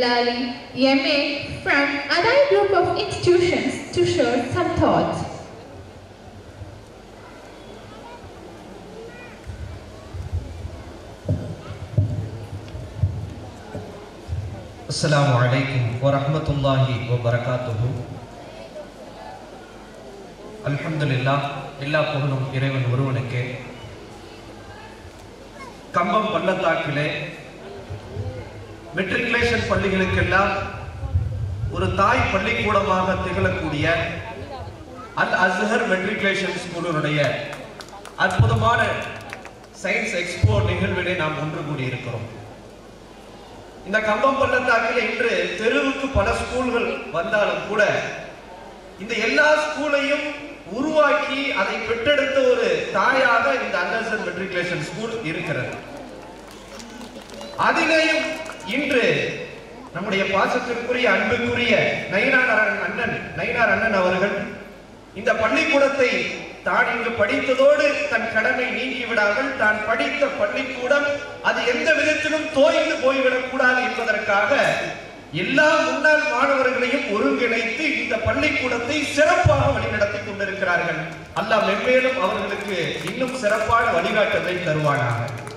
Lali, MA from another group of institutions to share some thoughts. السلام عليكم ورحمة الله وبركاته அல்ஹம்துலில்லா எல்லா புகழும் இறைவன் ஒருவனுக்கே கம்பம் பள்ளத்தாக்கிலே மெட்ரிகுலேஷன் பள்ளிகளுக்கெல்லாம் ஒரு தாய் பள்ளிக்கூடமாக திகழக்கூடிய அல் அஸ்ஹர் மெட்ரிகுலேஷன் ஸ்கூலினுடைய அற்புதமான சயின்ஸ் எக்ஸ்போ நிகழ்விலே நாம் ஒன்று கூடியிருக்கிறோம் இந்த கம்பம் பள்ளத்தாக்கில் இன்று தெருவுக்கு பல ஸ்கூல்கள் வந்தாலும் கூட இந்த எல்லா ஸ்கூலையும் உருவாக்கி அதை பெற்றெடுத்த ஒரு தாயாக இந்த அண்டர்சன் மெட்ரிகுலேஷன் ஸ்கூல் இருக்கிறது அதிலேயும் இன்று நம்முடைய பாசத்திற்குரிய அன்புக்குரிய நயினார் அண்ணன் நயினார் அண்ணன் அவர்கள் இந்த பள்ளிக்கூடத்தை தான் இங்கு படித்ததோடு தன் கடமை நீங்கி விடாமல் தான் படித்த பள்ளிக்கூடம் அது எந்த விதத்திலும் தோய்ந்து போய்விடக் கூடாது என்பதற்காக எல்லா முன்னாள் மாணவர்களையும் ஒருங்கிணைத்து இந்த பள்ளிக்கூடத்தை சிறப்பாக வழிநடத்தி கொண்டிருக்கிறார்கள் அல்லாஹ் மென்மேலும் அவர்களுக்கு இன்னும் சிறப்பான வழிகாட்டலை தருவானாக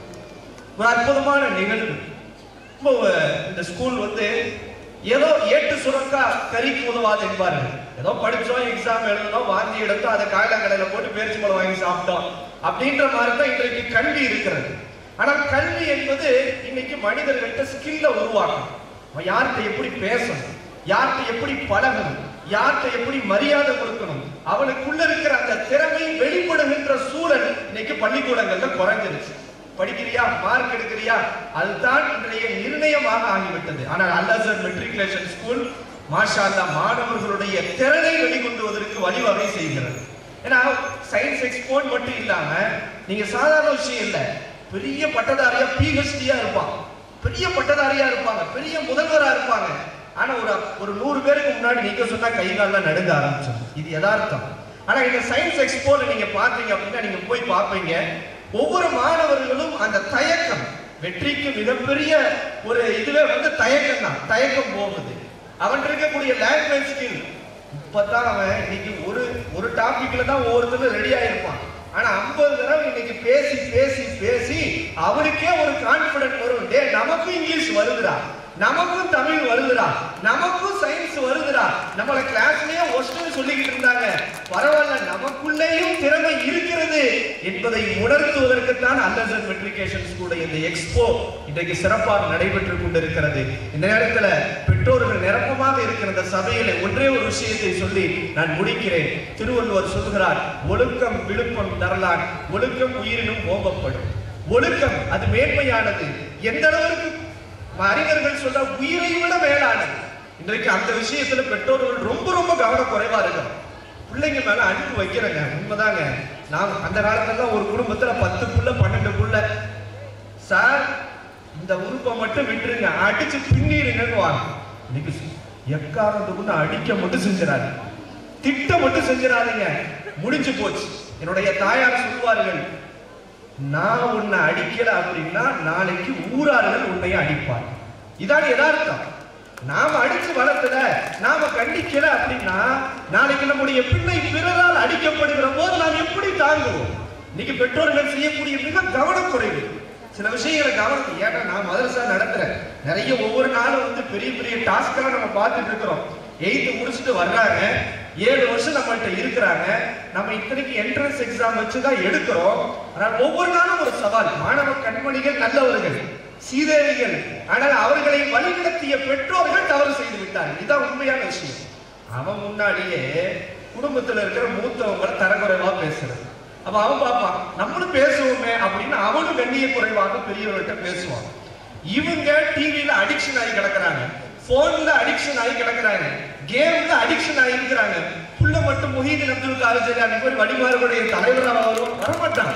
ஒரு அற்புதமான நிகழ்வு இப்போ இந்த ஸ்கூல் வந்து ஏதோ ஏட்டு சுரக்கா கறிக்கு உதவாது என்பார்கள் ஏதோ படிச்சோம் எக்ஸாம் எழுதணும் வாந்தி எடுத்தோம் அதை காயலாங்கடையில போட்டு பேரிச்சு பழம் வாங்கி சாப்பிட்டோம் அப்படின்ற மாதிரி தான் இன்றைக்கு கல்வி இருக்கிறது ஆனால் கல்வி என்பது இன்னைக்கு மனிதர்கள்ட்ட ஸ்கில்ல உருவாக்கும் அவன் யார்கிட்ட எப்படி பேசணும் யார்கிட்ட எப்படி பழகணும் யார்கிட்ட எப்படி மரியாதை கொடுக்கணும் அவனுக்குள்ள இருக்கிற அந்த திறமை வெளிப்படுகின்ற சூழல் இன்னைக்கு பள்ளிக்கூடங்கள்ல குறைஞ்சிருச்சு படிக்கிறியா மார்க் எடுக்கிறியா அதுதான் இன்றைய நிர்ணயமாக ஆகிவிட்டது ஆனால் அல்லசர் மெட்ரிகுலேஷன் ஸ்கூல் மாஷா அல்லாஹ் மாணவர்களுடைய திறனை வெளிக்கொண்டுவதற்கு வழிவகை செய்கிறது ஏன்னா சயின்ஸ் எக்ஸ்போர்ட் மட்டும் இல்லாம நீங்க சாதாரண விஷயம் இல்ல பெரிய பட்டதாரியா பிஹெச்டியா இருப்பான் பெரிய பட்டதாரியா இருப்பாங்க பெரிய முதல்வரா இருப்பாங்க ஆனா ஒரு ஒரு நூறு பேருக்கு முன்னாடி நீங்க சொன்னா கை கால்லாம் நடுங்க ஆரம்பிச்சோம் இது யதார்த்தம் ஆனா இந்த சயின்ஸ் எக்ஸ்போல நீங்க பாத்தீங்க அப்படின்னா நீங்க போய் பார்ப்பீங்க ஒவ்வொரு மாணவர்களும் அந்த தயக்கம் வெற்றிக்கு மிகப்பெரிய ஒரு இதுவே வந்து தயக்கம் தான் தயக்கம் போகுது அவன் இருக்கக்கூடிய லாங்குவேஜ் ஸ்கில் இப்பதான் அவன் இன்னைக்கு ஒரு ஒரு டாபிக்ல தான் ஒவ்வொருத்தரும் ரெடி ஆயிருப்பான் ஆனா ஐம்பது தடவை இன்னைக்கு பேசி பேசி பேசி அவனுக்கே ஒரு கான்பிடன்ட் வரும் டே நமக்கும் இங்கிலீஷ் வருதுடா நமக்கும் தமிழ் வருதுடா நமக்கும் சயின்ஸ் வருதுடா நம்மள கிளாஸ்லயே ஒஸ்ட்னு சொல்லிக்கிட்டு இருந்தாங்க பரவாயில்ல நமக்குள்ளேயும் திறமை இருக்கிறது என்பதை உணர்த்துவதற்குத்தான் அல்லசன் மெட்ரிகேஷன் கூட இந்த எக்ஸ்போ இன்றைக்கு சிறப்பாக நடைபெற்றுக் கொண்டிருக்கிறது இந்த நேரத்துல பெற்றோர்கள் நிரப்பமாக இருக்கிற இந்த சபையில ஒன்றே ஒரு விஷயத்தை சொல்லி நான் முடிக்கிறேன் திருவள்ளுவர் சொல்கிறார் ஒழுக்கம் விழுப்பம் தரலான் ஒழுக்கம் உயிரினும் ஓம்பப்படும் ஒழுக்கம் அது மேன்மையானது எந்த அளவிற்கு அறிஞர்கள் சொல்ல உயிரை விட மேலானது இன்றைக்கு அந்த விஷயத்துல பெற்றோர்கள் ரொம்ப ரொம்ப கவனம் குறைவா இருக்கிறோம் பிள்ளைங்க மேல அன்பு வைக்கிறேங்க உண்மைதாங்க நான் அந்த காலத்துல ஒரு குடும்பத்துல பத்து புள்ள பன்னெண்டு புள்ள சார் இந்த உறுப்பை மட்டும் விட்டுருங்க அடிச்சு பின்னிருங்கன்னு வாங்க இன்னைக்கு எக்காரணத்துக்குன்னு அடிக்க மட்டும் செஞ்சிடாது திட்ட மட்டும் செஞ்சிடாதீங்க முடிஞ்சு போச்சு என்னுடைய தாயார் சொல்வார்கள் நான் உன்னை அடிக்கல அப்படின்னா நாளைக்கு ஊரார்கள் உன்னை அடிப்பார் இதான் யதார்த்தம் நாம அடிச்சு வளர்த்துல நாம கண்டிக்கல அப்படின்னா நாளைக்கு நம்முடைய பிள்ளை பிறரால் அடிக்கப்படுகிற போது நாம் எப்படி தாங்குவோம் இன்னைக்கு பெற்றோர்கள் செய்யக்கூடிய மிக கவனக்குறைவு சில விஷயங்களை கவனம் ஏன்னா நான் மதரசா நடத்துறேன் நிறைய ஒவ்வொரு நாளும் வந்து பெரிய பெரிய டாஸ்கெல்லாம் நம்ம பார்த்துட்டு இருக்கிறோம் எயித்து முடிச்சுட்டு வர்றாங்க ஏழு வருஷம் நம்மள்ட்ட இருக்கிறாங்க நம்ம இத்தனைக்கு என்ட்ரன்ஸ் எக்ஸாம் வச்சு தான் எடுக்கிறோம் ஆனால் ஒவ்வொரு நாளும் ஒரு சவால் மாணவ கண்மணிகள் நல்லவர்கள் சீதேவிகள் ஆனால் அவர்களை வழிநடத்திய பெற்றோர்கள் தவறு செய்து விட்டார்கள் இதுதான் உண்மையான விஷயம் அவன் முன்னாடியே குடும்பத்துல இருக்கிற மூத்தவங்களை தரக்குறைவா பேசுறது அப்ப அவன் பார்ப்பான் நம்மளும் பேசுவோமே அப்படின்னு அவனும் கண்ணிய குறைவாக பெரியவர்கள்ட்ட பேசுவான் இவங்க டிவியில அடிக்ஷன் ஆகி கிடக்குறாங்க போன்ல அடிக்ஷன் ஆகி கிடக்குறாங்க கேம்ல அடிக்ஷன் ஆகி இருக்கிறாங்க புள்ள மட்டும் முஹீதீன் அப்துல் காதர் ஜெயலலிதா மாதிரி வடிமாறுடைய தலைவராக வருவான் வரமாட்டான்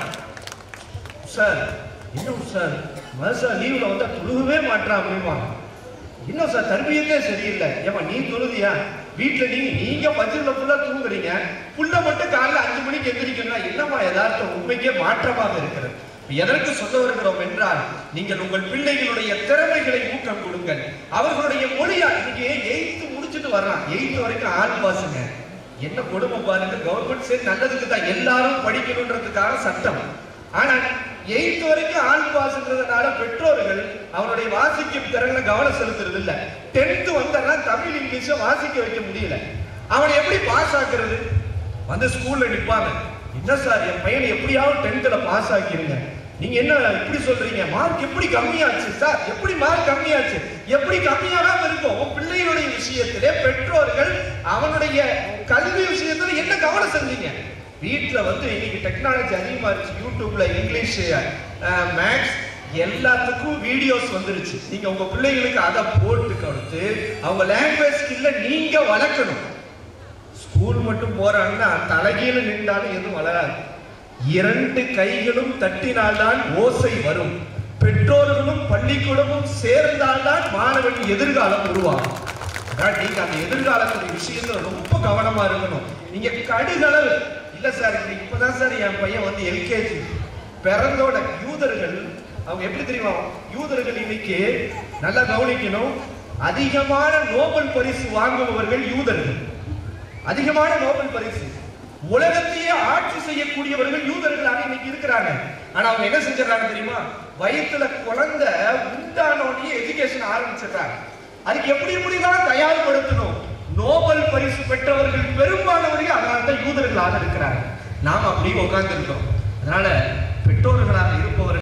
சார் இன்னும் சார் மனுஷா லீவ்ல வந்தா துழுகவே மாட்டான் அப்படின்வாங்க இன்னும் சார் தர்பியத்தே சரியில்லை ஏமா நீ தொழுதியா வீட்டுல நீங்க நீங்க பஜ்ரில் ஃபுல்லா தூங்குறீங்க புள்ள மட்டும் காலைல அஞ்சு மணிக்கு எந்திரிக்கணும்னா என்னமா யதார்த்தம் உண்மைக்கே மாற்றமாக இருக்கிறது எதற்கு சொல்ல வருகிறோம் என்றால் நீங்கள் உங்கள் பிள்ளைகளுடைய திறமைகளை ஊக்கம் கொடுங்கள் அவர்களுடைய மொழியா இன்னைக்கு எயித்து முடிச்சுட்டு வர்றான் எயித்து வரைக்கும் ஆள் பாசுங்க என்ன கொடுமை பாருங்க கவர்மெண்ட் சரி நல்லதுக்கு தான் எல்லாரும் படிக்கணுன்றதுக்காக சட்டம் ஆனா எயித்து வரைக்கும் ஆள் பாஸ்ன்றதுனால பெற்றோர்கள் அவனுடைய வாசிக்கும் திறன்ல கவனம் செலுத்துறது இல்ல டென்த் வந்தா தமிழ் இங்கிலீஷ வாசிக்க வைக்க முடியல அவனை எப்படி பாஸ் ஆக்குறது வந்து ஸ்கூல்ல நிப்பாங்க என்ன சார் என் பையனை எப்படியாவது டென்த்ல பாஸ் ஆக்கிருங்க நீங்க என்ன இப்படி சொல்றீங்க மார்க் எப்படி கம்மியாச்சு சார் எப்படி மார்க் கம்மியாச்சு எப்படி கம்மியாகாம இருக்கும் உன் பிள்ளைகளுடைய விஷயத்திலே பெற்றோர்கள் அவனுடைய கல்வி விஷயத்துல என்ன கவனம் செஞ்சீங்க வீட்ல வந்து இன்னைக்கு டெக்னாலஜி அதிகமா இருந்துச்சு யூடியூப்ல இங்கிலீஷ் மேக்ஸ் எல்லாத்துக்கும் வீடியோஸ் வந்துருச்சு நீங்க உங்க பிள்ளைகளுக்கு அதை போட்டு கொடுத்து அவங்க லாங்குவேஜ் ஸ்கில்ல நீங்க வளர்க்கணும் ஸ்கூல் மட்டும் போறாங்கன்னா தலைகீழ நின்றாலும் எதுவும் வளராது இரண்டு கைகளும் தட்டினால்தான் ஓசை வரும் பெற்றோர்களும் பள்ளிக்கூடமும் சேர்ந்தால்தான் மாணவன் எதிர்காலம் உருவாகும் அதான் நீங்க அந்த எதிர்காலத்துடைய விஷயத்துல ரொம்ப கவனமா இருக்கணும் நீங்க கடுகளவு இல்ல சார் இது இப்பதான் சார் என் பையன் வந்து எல்கேஜி பிறந்தோட யூதர்கள் அவங்க எப்படி தெரியுமா யூதர்கள் இன்னைக்கு நல்லா கவனிக்கணும் அதிகமான நோபல் பரிசு வாங்குபவர்கள் யூதர்கள் அதிகமான நோபல் பரிசு உலகத்தையே ஆட்சி செய்யக்கூடியவர்கள் யூதர்களாக இன்னைக்கு இருக்கிறாங்க ஆனா அவங்க என்ன செஞ்சிடறாங்க தெரியுமா வயித்துல குழந்தை உண்டானோடனே எஜுகேஷன் ஆரம்பிச்சிடுறாங்க அதுக்கு எப்படி எப்படிலாம் தயார்படுத்தணும் நோபல் பரிசு பெற்றவர்கள் பெரும்பாலானவர்கள் அதனால தான் யூதர்களாக இருக்கிறாங்க நாம் அப்படி உட்கார்ந்து இருக்கோம் அதனால பெற்றோர்களாக இருப்பவர்கள்